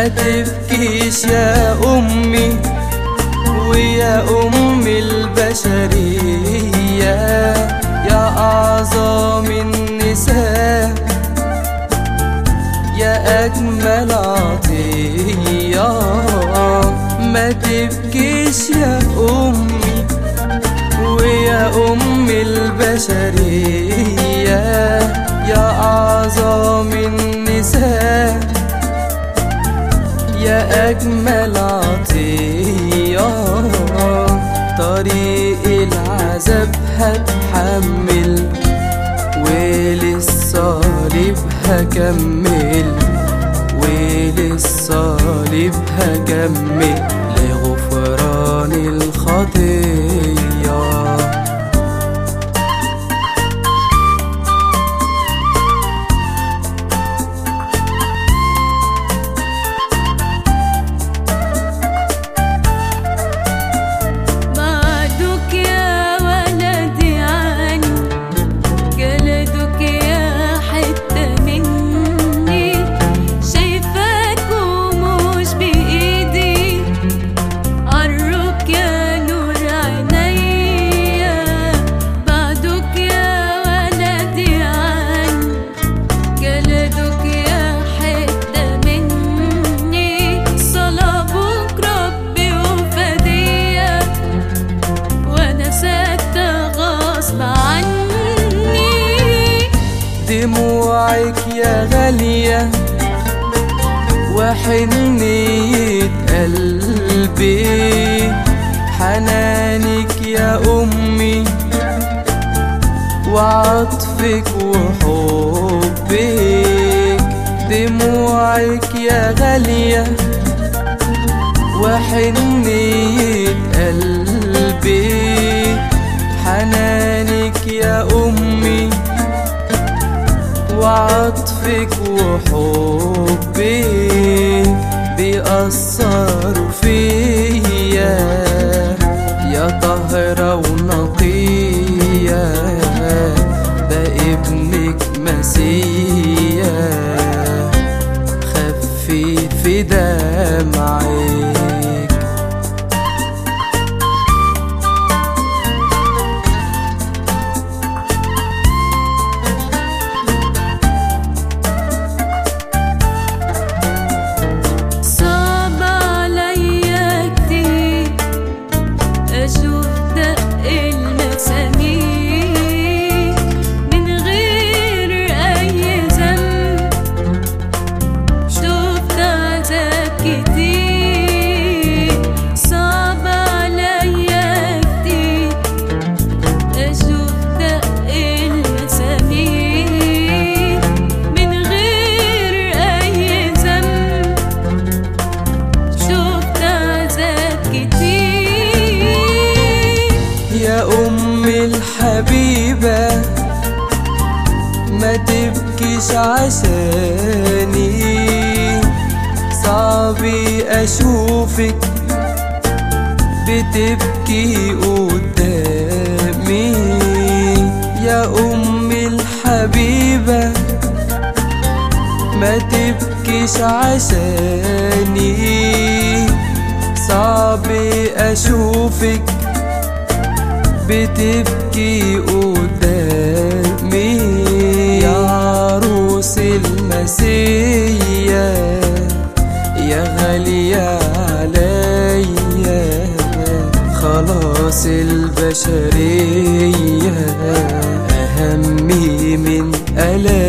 ما تبكيش يا أمي ويا أم البشرية يا أعظم النساء يا أجمل عطية ما تبكيش يا أمي ويا أم البشرية يا أعظم النساء يا أجمل عطية طريق العذاب هتحمل وللصليب هكمل وللصليب هكمل لغفران الخطيه بعدك يا ولدي عني جلدك يا حتة مني شايفاك ومش بإيدي عروك يا نور عينيا بعدك يا ولدي عني جلدك يا حتة مني صلابك ربي وفدية وانا ساكتة غصب عني دموعك يا غالية وحنية قلبي حنانك يا أمي وعطفك وحبك دموعك يا غالية وحنية قلبي حنانك يا أمي وعطفك وحبك بيأثروا فيا يا طاهرة ونقية ده ابنك مسيا خفي في دمعك صعب عليا كتير اشوف دق المسامير من غير اي ذنب شفت عذاب كتير صعب عليا كتير اشوف دق المسامير من غير اي ذنب شفت عذاب كتير يا أم الحبيبة ما تبكيش عشاني صعب أشوفك بتبكي قدامي يا أم الحبيبة ما تبكيش عشاني صعب أشوفك بتبكي قدامي يا عروس المسيا يا غالية عليا خلاص البشرية أهمي من ألام